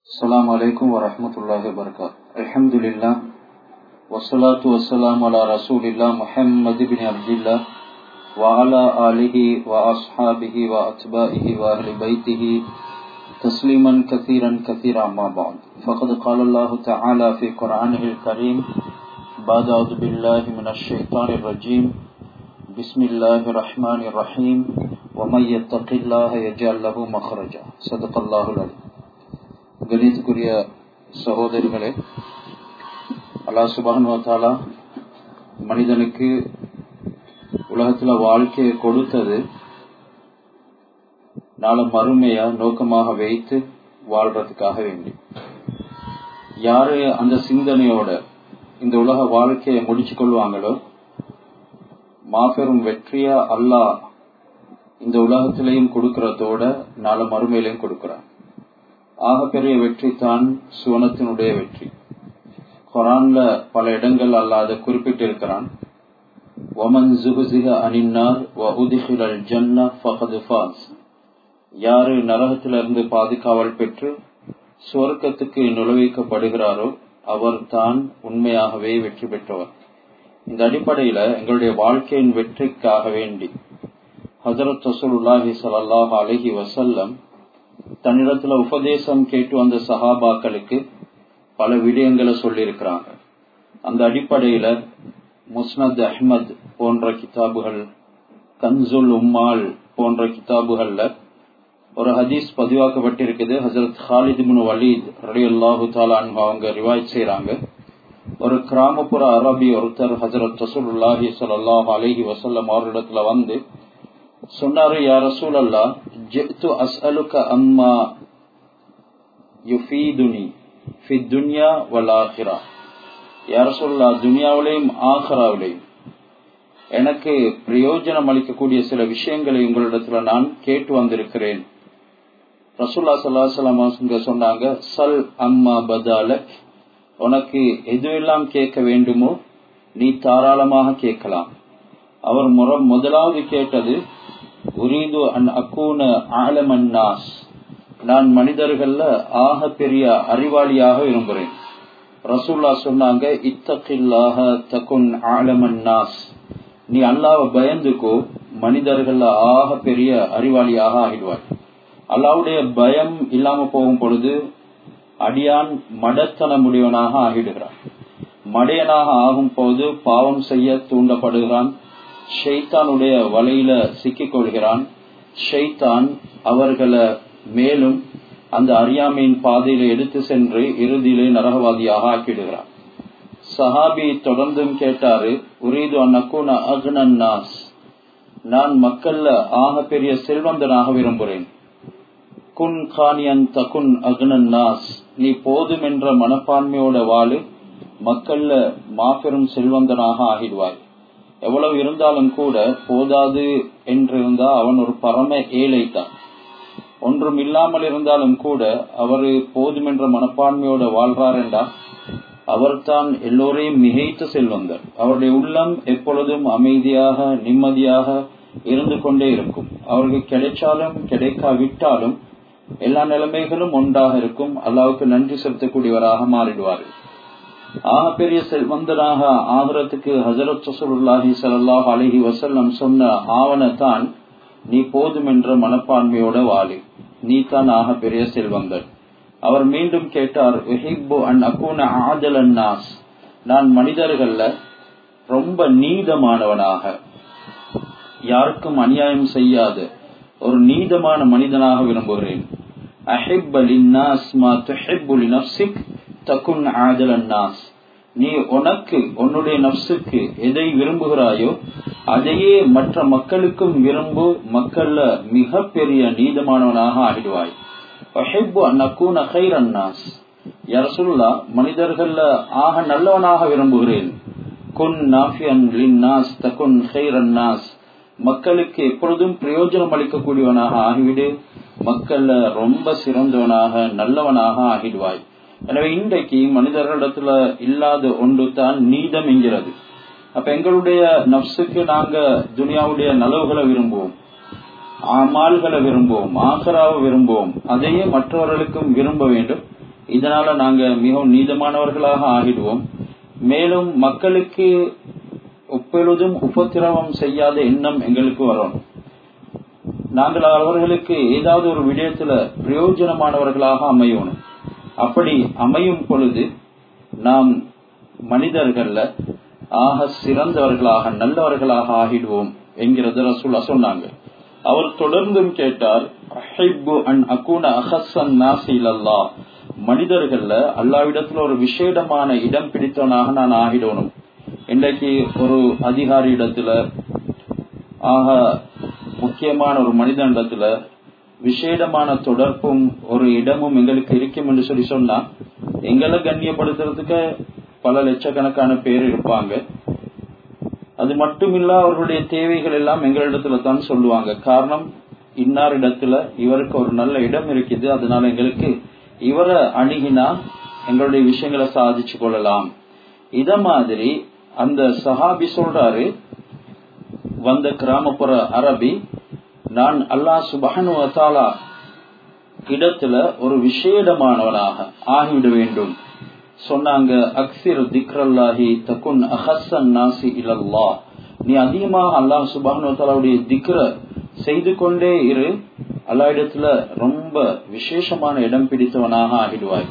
السلام عليكم ورحمة الله وبركاته الحمد لله والصلاة والسلام على رسول الله محمد بن عبد الله وعلى آله وأصحابه وأتباعه وأهل بيته تسليما كثيرا كثيرا ما بعد فقد قال الله تعالى في قرآنه الكريم بعد أعوذ بالله من الشيطان الرجيم بسم الله الرحمن الرحيم ومن يتق الله يجعل له مخرجا صدق الله العظيم கணித்துக்குரிய சகோதரிகளே அல்லாஹ் சுபான் தாலா மனிதனுக்கு உலகத்துல வாழ்க்கையை கொடுத்தது நாளை மறுமையா நோக்கமாக வைத்து வாழ்றதுக்காக வேண்டி யாரு அந்த சிந்தனையோட இந்த உலக வாழ்க்கையை முடிச்சு கொள்வாங்களோ மாபெரும் வெற்றியா அல்லாஹ் இந்த உலகத்திலையும் கொடுக்கறதோட நாளை மறுமையிலையும் கொடுக்கிறான் ஆகப்பெரிய வெற்றி தான் சுவனத்தினுடைய வெற்றி குரான்ல பல இடங்கள் அல்லாத குறிப்பிட்டிருக்கிறான் ஒமன் ஜுகுசிக அனின்னார் வஹுதிஹில் ஜன்னா ஃபகது ஃபாஸ் யாரு நரகத்திலிருந்து பாதுகாவல் பெற்று சுவர்க்கத்துக்கு நுழைவிக்கப்படுகிறாரோ அவர் தான் உண்மையாகவே வெற்றி பெற்றவர் இந்த அடிப்படையில எங்களுடைய வாழ்க்கையின் வெற்றிக்காக வேண்டி ஹசரத் ரசூலுல்லாஹி சல்லாஹ் அலஹி வசல்லம் தன்னிடத்துல உபதேசம் கேட்டு வந்த சஹாபாக்களுக்கு பல விடயங்களை சொல்லியிருக்கிறாங்க அந்த அடிப்படையில முஸ்னத் அஹ்மத் போன்ற கிதாபுகள் கன்சுல் உம்மால் போன்ற கிதாபுகள்ல ஒரு ஹதீஸ் பதிவாக்கப்பட்டிருக்குது ஹசரத் ஹாலித் பின் வலீத் ரலி அல்லாஹு தாலான் அவங்க ரிவாய்ட் செய்யறாங்க ஒரு கிராமப்புற அரபி ஒருத்தர் ஹசரத் ரசூலுல்லாஹி சல்லாஹ் அலஹி வசல்லம் அவரிடத்துல வந்து சொன்னாரு யா ரசூல் அல்லா ஜித்து அஸ்அலுக அம்மா யுஃபீதுனி ஃபி துன்யா வல் ஆஹிரா யா ரசூல்லா துனியாவிலையும் ஆஹிராவிலையும் எனக்கு பிரயோஜனம் அளிக்கக்கூடிய சில விஷயங்களை உங்களிடத்துல நான் கேட்டு வந்திருக்கிறேன் ரசூல்லா சல்லாஹ் சொன்னாங்க சல் அம்மா பதால உனக்கு எதுவெல்லாம் கேட்க வேண்டுமோ நீ தாராளமாக கேட்கலாம் அவர் முற முதலாவது கேட்டது உரீது அன் அக்கூன ஆலமன் நாஸ் நான் மனிதர்கள்ல ஆக பெரிய அறிவாளியாக விரும்புகிறேன் ரசூல்லா சொன்னாங்க இத்தகில்லாக தகுன் ஆலமன் நாஸ் நீ அல்லாவ பயந்துக்கோ மனிதர்கள்ல ஆக பெரிய அறிவாளியாக ஆகிடுவாய் அல்லாவுடைய பயம் இல்லாம போகும் பொழுது அடியான் மடத்தன முடிவனாக ஆகிடுகிறான் மடையனாக ஆகும் போது பாவம் செய்ய தூண்டப்படுகிறான் ஷெய்தானுடைய வலையில சிக்கிக் கொள்கிறான் ஷெய்தான் அவர்களை மேலும் அந்த அறியாமையின் பாதையில எடுத்து சென்று இறுதியிலே நரகவாதியாக ஆக்கிடுகிறான் சஹாபி தொடர்ந்தும் கேட்டாரு உரீது அன்னக்கூன அக்னன்னாஸ் நான் மக்கள்ல ஆக பெரிய செல்வந்தனாக விரும்புகிறேன் குன் கானியன் தகுன் அக்னன்னாஸ் நீ போதும் என்ற மனப்பான்மையோட வாழு மக்கள்ல மாபெரும் செல்வந்தனாக ஆகிடுவாய் எவ்வளவு இருந்தாலும் கூட போதாது என்றிருந்தா அவன் ஒரு பரம ஏழை தான் ஒன்றும் இல்லாமல் இருந்தாலும் கூட அவரு போதுமென்ற மனப்பான்மையோட வாழ்றார் என்றா அவர்தான் எல்லோரையும் மிகைத்த செல்வந்தர் அவருடைய உள்ளம் எப்பொழுதும் அமைதியாக நிம்மதியாக இருந்து கொண்டே இருக்கும் அவருக்கு கிடைச்சாலும் கிடைக்காவிட்டாலும் எல்லா நிலைமைகளும் ஒன்றாக இருக்கும் அல்லாவுக்கு நன்றி செலுத்தக்கூடியவராக மாறிடுவார்கள் ஆக பெரிய செல்வந்தனாக ஆகிறதுக்கு ஹசரத் சசுல்லாஹி சல்லாஹ் அலஹி வசல்லம் சொன்ன ஆவணத்தான் நீ போதும் என்ற மனப்பான்மையோட வாழி நீ தான் ஆக பெரிய செல்வந்தன் அவர் மீண்டும் கேட்டார் அன் அக்கூன ஆதல் நாஸ் நான் மனிதர்கள்ல ரொம்ப நீதமானவனாக யாருக்கும் அநியாயம் செய்யாத ஒரு நீதமான மனிதனாக விரும்புகிறேன் அஹிப் அலின்னாஸ் மா துஹிப்பு லினஃப்ஸிக் தகுன் ஆதல் நாஸ் நீ உனக்கு உன்னுடைய நப்சுக்கு எதை விரும்புகிறாயோ அதையே மற்ற மக்களுக்கும் விரும்பு மக்கள்ல மிக பெரிய நீதமானவனாக ஆகிடுவாய் யரசுல்லா மனிதர்கள்ல ஆக நல்லவனாக விரும்புகிறேன் குன் நாஃபியன் லின்னாஸ் தகுன் ஹைரன்னாஸ் மக்களுக்கு எப்பொழுதும் பிரயோஜனம் அளிக்கக்கூடியவனாக ஆகிவிடு மக்கள்ல ரொம்ப சிறந்தவனாக நல்லவனாக ஆகிடுவாய் எனவே இன்றைக்கு மனிதர்களிடத்துல இல்லாத ஒன்று தான் நீதம் என்கிறது அப்ப எங்களுடைய நப்சுக்கு நாங்க துனியாவுடைய நலவுகளை விரும்புவோம் அமால்களை விரும்புவோம் ஆகராவை விரும்புவோம் அதையே மற்றவர்களுக்கும் விரும்ப வேண்டும் இதனால நாங்க மிகவும் நீதமானவர்களாக ஆகிடுவோம் மேலும் மக்களுக்கு எப்பொழுதும் உபத்திரவம் செய்யாத எண்ணம் எங்களுக்கு வரும் நாங்கள் அவர்களுக்கு ஏதாவது ஒரு விடயத்துல பிரயோஜனமானவர்களாக அமையணும் அப்படி அமையும் பொழுது நாம் மனிதர்கள்ல ஆக சிறந்தவர்களாக நல்லவர்களாக ஆகிடுவோம் என்கிறது ரசூலா சொன்னாங்க அவர் தொடர்ந்தும் கேட்டார் அன் அகூன அஹசன் நாசிலல்லா மனிதர்கள்ல அல்லாவிடத்துல ஒரு விசேடமான இடம் பிடித்தவனாக நான் ஆகிடணும் இன்றைக்கு ஒரு அதிகாரி இடத்துல ஆக முக்கியமான ஒரு மனிதனிடத்துல விசேடமான தொடர்பும் ஒரு இடமும் எங்களுக்கு இருக்கும் என்று சொல்லி சொன்னா எங்களை கண்ணியப்படுத்துறதுக்கு பல லட்சக்கணக்கான பேர் இருப்பாங்க அது மட்டுமில்ல அவர்களுடைய தேவைகள் எல்லாம் எங்களிடத்துல தான் சொல்லுவாங்க காரணம் இன்னார் இடத்துல இவருக்கு ஒரு நல்ல இடம் இருக்குது அதனால எங்களுக்கு இவரை அணுகினா எங்களுடைய விஷயங்களை சாதிச்சு கொள்ளலாம் இத மாதிரி அந்த சஹாபி சொல்றாரு வந்த கிராமப்புற அரபி நான் அல்லாஹ் சுபஹனு வத்தாலா இடத்துல ஒரு விசேடமானவனாக ஆகிவிட வேண்டும் சொன்னாங்க அக்சிர் திக்ரல்லாஹி தகுன் அஹசன் நாசி இலல்லா நீ அதிகமாக அல்லாஹ் சுபஹனு வத்தாலாவுடைய திக்ர செய்து கொண்டே இரு அல்லா இடத்துல ரொம்ப விசேஷமான இடம் பிடித்தவனாக ஆகிடுவாய்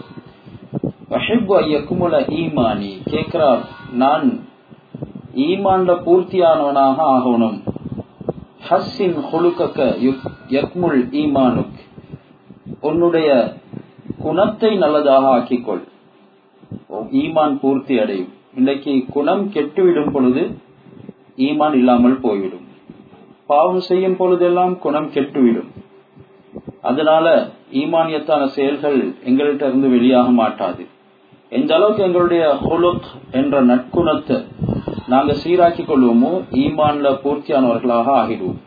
ஈமானி கேட்கிறார் நான் ஈமான்ல பூர்த்தியானவனாக ஆகணும் ஹஸ்ஸின் ஹொலுக்க யக்முல் ஈமானுக் உன்னுடைய குணத்தை நல்லதாக ஆக்கிக்கொள் ஈமான் பூர்த்தி அடையும் இன்றைக்கு குணம் கெட்டுவிடும் பொழுது ஈமான் இல்லாமல் போய்விடும் பாவம் செய்யும் பொழுதெல்லாம் குணம் கெட்டுவிடும் அதனால ஈமானியத்தான செயல்கள் எங்கள்கிட்ட இருந்து வெளியாக மாட்டாது எந்த அளவுக்கு எங்களுடைய ஹொலுக் என்ற நற்குணத்தை நாங்க சீராக்கி கொள்வோமோ ஈமான்ல பூர்த்தியானவர்களாக ஆகிடுவோம்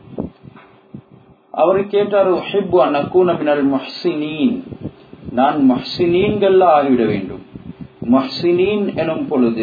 அவர் கேட்டாரு ஹிப்பு அனக்கூன மினல் மஹ்சினீன் நான் மஹ்சினீன்கள்ல ஆகிவிட வேண்டும் மஹ்சினீன் எனும் பொழுது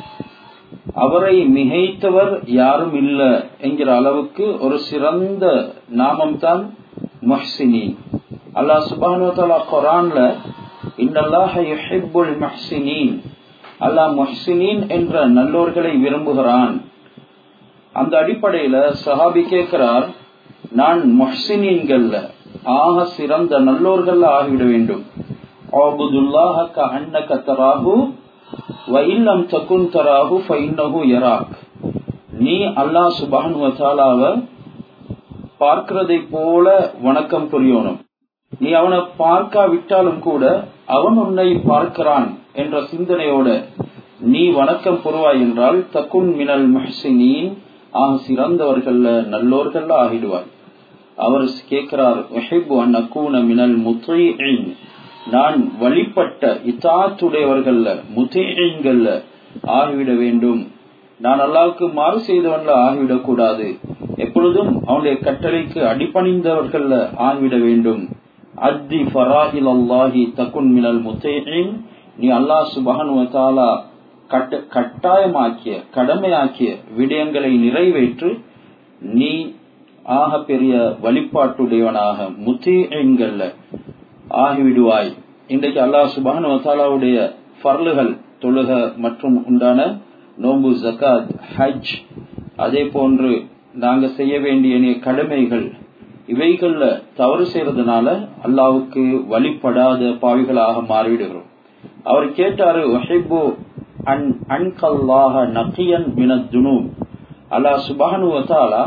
அவரை மிகைத்தவர் யாரும் இல்ல என்கிற அளவுக்கு ஒரு சிறந்த நாமம் தான் மஹ்சினீன் அல்லாஹ் சுபானுவத்தாலா குரான்ல இன்னல்லாஹ யுஹிப்புல் மஹ்சினீன் அல்லாஹ் மஹ்சினீன் என்ற நல்லோர்களை விரும்புகிறான் அந்த அடிப்படையில சஹாபி கேட்கிறார் நான் மொஹ்சினீன்கள்ல ஆக சிறந்த நல்லோர்கள்ல ஆகிவிட வேண்டும் ஆபுதுல்லாஹ அன்னக தராஹு வயில்லம் தகுன் தராஹு ஃபைன்னஹு யராக் நீ அல்லாஹ் சுபஹன் வத்தாலாவ பார்க்கிறதை போல வணக்கம் புரியணும் நீ அவனை பார்க்காவிட்டாலும் கூட அவன் உன்னை பார்க்கிறான் என்ற சிந்தனையோட நீ வணக்கம் புரிவாய் என்றால் தக்குன் மினல் மஹ்சினீன் ஆக சிறந்தவர்கள்ல நல்லோர்கள்ல ஆகிடுவாய் அவர் கேட்கிறார் அன்னக்கூன மினல் முத்தையின் நான் வழிபட்ட இத்தாத்துடையவர்கள்ல முத்தையன்கள்ல ஆகிவிட வேண்டும் நான் அல்லாவுக்கு மாறு செய்தவன்ல ஆகிவிடக் கூடாது எப்பொழுதும் அவனுடைய கட்டளைக்கு அடிபணிந்தவர்கள்ல ஆகிவிட வேண்டும் அத்தி ஃபராஹில் அல்லாஹி தக்குன் மினல் முத்தையின் நீ அல்லாஹ் சுபஹன் வத்தாலா கட்டாயமாக்கிய கடமையாக்கிய விடயங்களை நிறைவேற்று நீ ஆக பெரிய வழிபாட்டுடையவனாக முத்தீன்கள்ல ஆகிவிடுவாய் இன்றைக்கு அல்லாஹ் சுபஹன் வத்தாலாவுடைய பர்லுகள் தொழுக மற்றும் உண்டான நோம்பு ஜக்காத் ஹஜ் அதே போன்று நாங்க செய்ய வேண்டிய கடமைகள் இவைகள்ல தவறு செய்யறதுனால அல்லாவுக்கு வழிபடாத பாவிகளாக மாறிவிடுகிறோம் அவர் கேட்டாரு வஹிபு அன் அன்கல்லாஹ நக்கியன் மினத் துனூப் அல்லாஹ் சுபஹனு வத்தாலா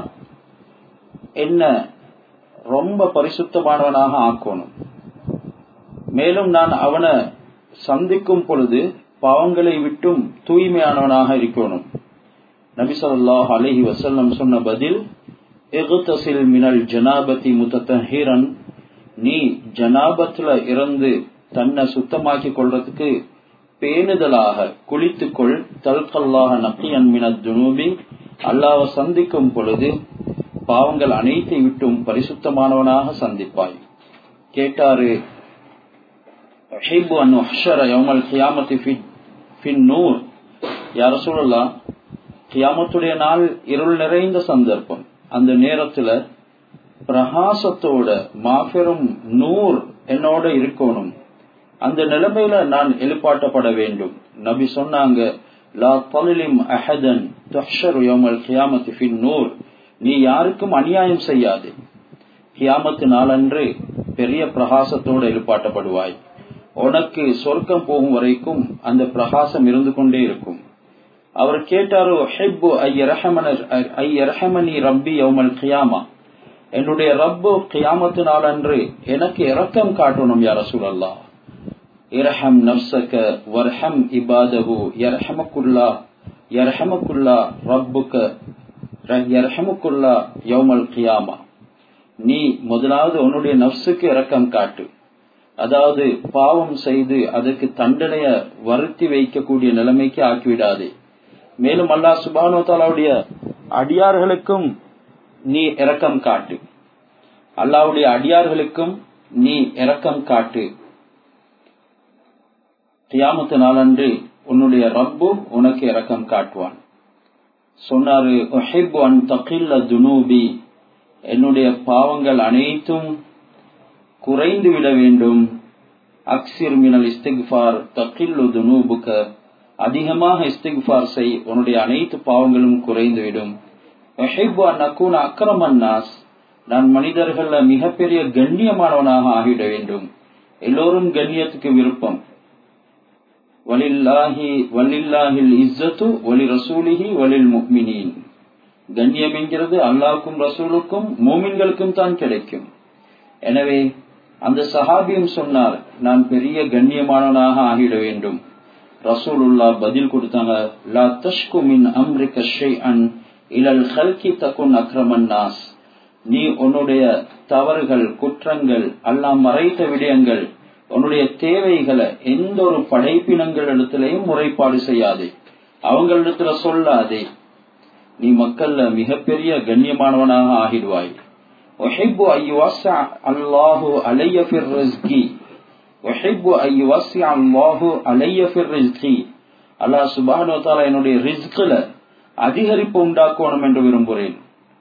என்ன ரொம்ப பரிசுத்தமானவனாக ஆக்கணும் மேலும் நான் அவனை சந்திக்கும் பொழுது பாவங்களை விட்டும் தூய்மையானவனாக இருக்கணும் நபி சொல்லாஹ் அலஹி வசல்லம் சொன்ன பதில் எகுத்தசில் மினல் ஜனாபதி முத்தஹீரன் நீ ஜனாபத்துல இருந்து தன்னை சுத்தமாக்கி கொள்றதுக்கு பேணுதலாக குளித்துக்கொள் தல்கல்லாக நக்கியன் மின துனூபி அல்லாவை சந்திக்கும் பொழுது பாவங்கள் அனைத்தை விட்டும் பரிசுத்தமானவனாக சந்திப்பாய் கேட்டாரு யார சொல்லலாம் கியாமத்துடைய நாள் இருள் நிறைந்த சந்தர்ப்பம் அந்த நேரத்துல பிரகாசத்தோட மாபெரும் நூர் என்னோட இருக்கணும் அந்த நிலைமையில நான் எழுப்பாட்டப்பட வேண்டும் நபி சொன்னாங்க லா தலிலிம் அஹதன் துஹ்ஷரு யௌமல் கியாமத்தி ஃபின் நூர் நீ யாருக்கும் அநியாயம் செய்யாது கியாமத்து நாளன்று பெரிய பிரகாசத்தோடு எழுப்பாட்டப்படுவாய் உனக்கு சொர்க்கம் போகும் வரைக்கும் அந்த பிரகாசம் இருந்து கொண்டே இருக்கும் அவர் கேட்டாரோ ஹெப்பு ஐயரஹமனி ரப்பி யௌமல் கியாமா என்னுடைய ரப்பு கியாமத்து நாளன்று எனக்கு இரக்கம் காட்டணும் யார சூழல்லா இரஹம் நப்சக வர்ஹம் இபாதகு யர்ஹமக்குல்லா யர்ஹமக்குல்லா ரப்புக்க யர்ஹமுக்குல்லா யௌமல் கியாமா நீ முதலாவது உன்னுடைய நப்சுக்கு இரக்கம் காட்டு அதாவது பாவம் செய்து அதுக்கு தண்டனைய வருத்தி வைக்கக்கூடிய நிலைமைக்கு ஆக்கிவிடாதே மேலும் அல்லா சுபானோ தாலாவுடைய அடியார்களுக்கும் நீ இரக்கம் காட்டு அல்லாவுடைய அடியார்களுக்கும் நீ இரக்கம் காட்டு தியாமத்து நாளன்று உன்னுடைய ரப்பு உனக்கு இரக்கம் காட்டுவான் சொன்னாரு அன் தகில்ல துனூபி என்னுடைய பாவங்கள் அனைத்தும் குறைந்து விட வேண்டும் அக்சிர் மினல் இஸ்திக்ஃபார் தகில்லு துனூபுக்க அதிகமாக இஸ்திக்ஃபார் செய் உன்னுடைய அனைத்து பாவங்களும் குறைந்துவிடும் அன் அக்ரமன் நாஸ் நான் மனிதர்கள மிகப்பெரிய கண்ணியமானவனாக ஆகிட வேண்டும் எல்லோரும் கண்ணியத்துக்கு விருப்பம் வலில்லாஹி வலில்லாஹில் இஸ்ஸத்து வலி ரசூலிஹி வலில் முக்மினின் கண்ணியம் என்கிறது அல்லாவுக்கும் ரசூலுக்கும் மோமின்களுக்கும் தான் கிடைக்கும் எனவே அந்த சஹாபியும் சொன்னார் நான் பெரிய கண்ணியமானவனாக ஆகிட வேண்டும் ரசூலுல்லா பதில் கொடுத்தாங்க லா தஷ்கு மின் அம்ரிக ஷைஅன் இலல் ஹல்கி தகுன் அக்ரமன் நாஸ் நீ உன்னுடைய தவறுகள் குற்றங்கள் எல்லாம் மறைத்த விடயங்கள் உன்னுடைய தேவைகளை எந்த ஒரு படைப்பினங்களிடத்திலையும் முறைப்பாடு செய்யாதே அவங்களிடத்துல சொல்லாதே நீ மக்கள்ல மிகப்பெரிய கண்ணியமானவனாக ஆகிடுவாய் أحب أن يوسع الله علي في الرزق أحب أن يوسع الله علي في الرزق அல்லாஹ் சுபானு தாலா என்னுடைய ரிஸ்க்ல அதிகரிப்பு உண்டாக்கணும் என்று விரும்புகிறேன்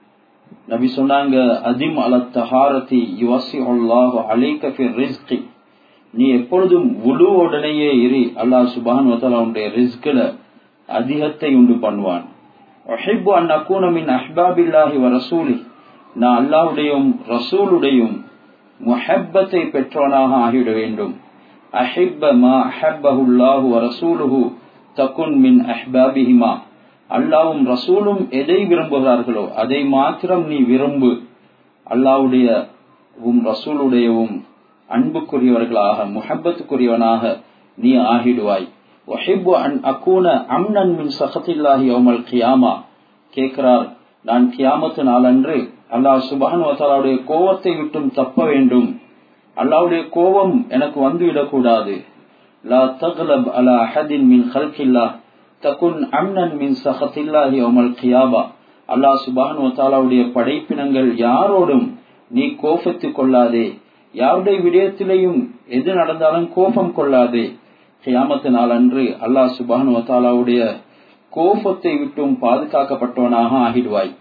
நபி சொன்னாங்க அதிம் அல தஹாரதி யுவசி அல்லாஹு அலைக்க ஃபிர் ரிஸ்கி நீ எப்பொழுதும் உடனேயே இரு அல்லாஹ் சுபான் உன்னுடைய ரிஸ்கில அதிகத்தை உண்டு பண்ணுவான் ஒஹிப்பு அன் அக்கூன மின் அஹ்பாபில்லாஹி வ ரசூலி நான் அல்லாஹுடையும் ரசூலுடையும் முஹப்பத்தை பெற்றவனாக ஆகிவிட வேண்டும் அஹிப்ப மா அஹப்பஹுல்லாஹு வ ரசூலுஹு தகுன் மின் அஹ்பாபிஹிமா அல்லாவும் ரசூலும் எதை விரும்புகிறார்களோ அதை மாத்திரம் நீ விரும்பு அல்லாவுடைய ரசூலுடையவும் அன்புக்குரியவர்களாக முஹப்பத்துக்குரியவனாக நீ ஆகிடுவாய் ஒஹிப்பு அன் அக்கூன அம்னன் மின் சகத்தில்லாஹி யௌமல் கியாமா கேட்கிறார் நான் கியாமத்து நாளன்று அல்லாஹ் சுபான் வத்தாலாவுடைய கோபத்தை விட்டும் தப்ப வேண்டும் அல்லாவுடைய கோபம் எனக்கு வந்துவிடக்கூடாது லா தக்லப் அலா அஹதின் மின் ஹல்கில்லா தகுன் அம்னன் மின் சஹத்தில்லாஹி யௌமல் கியாபா அல்லாஹ் சுபான் வத்தாலாவுடைய படைப்பினங்கள் யாரோடும் நீ கோபத்து கொள்ளாதே யாருடைய விடயத்திலையும் எது நடந்தாலும் கோபம் கொள்ளாதே கியாமத்து நாள் அன்று அல்லாஹ் சுபான் வத்தாலாவுடைய கோபத்தை விட்டும் பாதுகாக்கப்பட்டவனாக ஆகிடுவாய்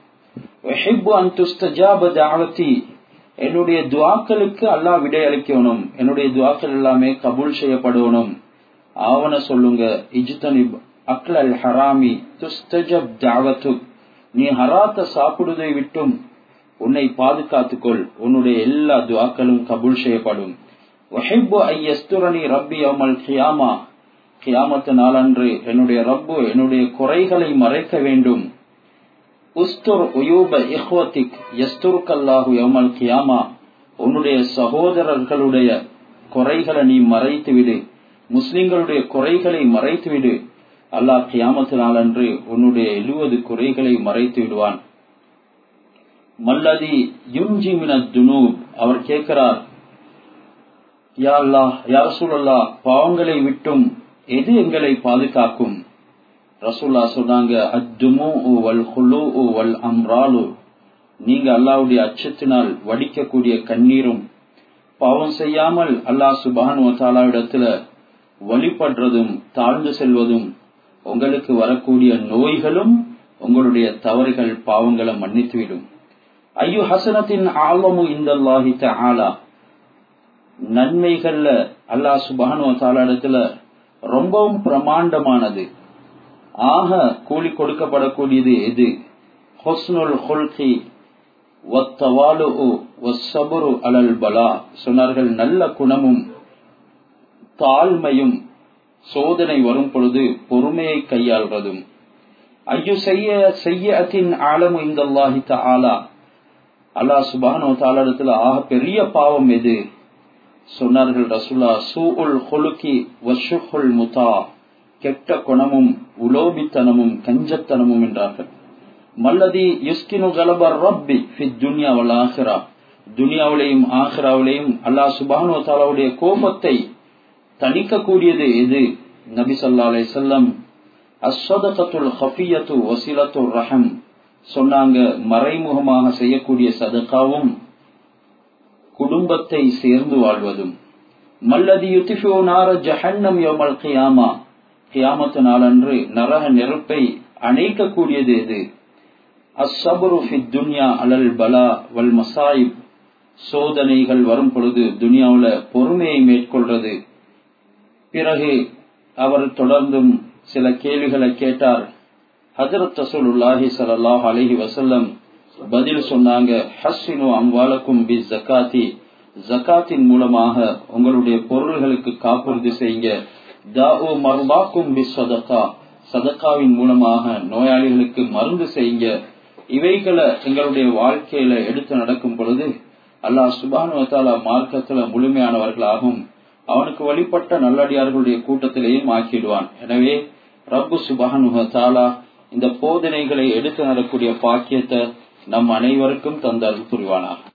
என்னுடைய துவாக்களுக்கு அல்லாஹ் விடை அளிக்கணும் என்னுடைய துவாக்கள் எல்லாமே கபூல் செய்யப்படணும் ஆவண சொல்லுங்க இஜ்தனிப் அக்லல் ஹராமி துஸ்தஜப் தாவத்து நீ ஹராத்த சாப்பிடுவதை விட்டும் உன்னை பாதுகாத்துக்கொள் உன்னுடைய எல்லா துவாக்களும் கபூல் செய்யப்படும் ரப்பி அமல் கியாமா கியாமத்து நாளன்று என்னுடைய ரப்பு என்னுடைய குறைகளை மறைக்க வேண்டும் உஸ்துர் உயூப இஹ்வத்திக் எஸ்துருக்கல்லாஹு யமல் கியாமா உன்னுடைய சகோதரர்களுடைய குறைகளை நீ மறைத்து விடு முஸ்லிம்களுடைய குறைகளை மறைத்து விடு அல்லாஹ் கியாமத்து நாளன்று உன்னுடைய எழுவது குறைகளை மறைத்து விடுவான் மல்லதி யுஞ்சி மின துனூப் அவர் கேட்கிறார் யா அல்லாஹ் யா ரசூலல்லா பாவங்களை விட்டும் எது எங்களை பாதுகாக்கும் ரசூல்லா சொன்னாங்க அத்துமு வல் ஹுலு வல் அம்ராலு நீங்க அல்லாவுடைய அச்சத்தினால் வடிக்கக்கூடிய கண்ணீரும் பாவம் செய்யாமல் அல்லாஹ் சுபான் இடத்துல வழிபடுறதும் தாழ்ந்து செல்வதும் உங்களுக்கு வரக்கூடிய நோய்களும் உங்களுடைய தவறுகள் பாவங்களை மன்னித்துவிடும் ஐயோ ஹசனத்தின் ஆலமு இந்த ஆலா நன்மைகள்ல அல்லாஹ் சுபானு இடத்துல ரொம்பவும் பிரமாண்டமானது ஆக கூலி கொடுக்கப்படக்கூடியது எது ஹொஸ்னுல் ஹொல்கி அலல் பலா சொன்னார்கள் நல்ல குணமும் தாழ்மையும் சோதனை வரும் பொழுது பொறுமையை கையாள்வதும் ஐயோ செய்ய செய்யத்தின் ஆழம் இந்த அல்லாஹி ஆலா அல்லாஹ் சுபானோ தாளத்துல ஆக பெரிய பாவம் எது சொன்னார்கள் ரசுல்லா சூ உல் ஹொலுக்கி வஷுல் முதா கெட்ட குணமும் உலோபித்தனமும் கஞ்சத்தனமும் என்றார்கள் மல்லதி யுஸ்கினு கலபர் ரப்பி ஃபித் துன்யா வல் ஆஹிரா துனியாவிலையும் ஆஹிராவிலையும் அல்லாஹ் சுபானு தாலாவுடைய கோபத்தை தணிக்கக்கூடியது எது நபி சொல்லா அலை செல்லம் அஸ்வதகத்துல் ஹஃபியத்து வசிலத்து ரஹம் சொன்னாங்க மறைமுகமாக செய்யக்கூடிய சதக்காவும் குடும்பத்தை சேர்ந்து வாழ்வதும் மல்லதி யுத்திஃபு நார ஜஹன்னம் யோமல் கியாமா கியாமத்து நாளன்று நரக நெருப்பை அணைக்கக்கூடியது எது அஸ்ஸபரு ஃபித் துன்யா அலல் பலா வல் மசாயிப் சோதனைகள் வரும் பொழுது துனியாவுல பொறுமையை மேற்கொள்றது பிறகு அவர் தொடர்ந்தும் சில கேள்விகளை கேட்டார் ஹஜரத் ரசூலுல்லாஹி ஸல்லல்லாஹு அலைஹி வஸல்லம் பதில் சொன்னாங்க ஹஸ்ஸினு அம்வாலக்கும் பி ஜகாத்தி ஜகாத்தின் மூலமாக உங்களுடைய பொருள்களுக்கு காப்புறுதி செய்யுங்க தாஉ மர்பாக்கும் பி சதகா சதக்காவின் மூலமாக நோயாளிகளுக்கு மருந்து செய்யுங்க இவைகளை எங்களுடைய வாழ்க்கையில எடுத்து நடக்கும் பொழுது அல்லாஹ் சுபானு தாலா மார்க்கத்துல முழுமையானவர்களாகும் அவனுக்கு வழிபட்ட நல்லடியார்களுடைய கூட்டத்திலேயும் ஆக்கிடுவான் எனவே ரப்பு சுபானு தாலா இந்த போதனைகளை எடுத்து நடக்கூடிய பாக்கியத்தை நம் அனைவருக்கும் தந்தால் புரிவானாக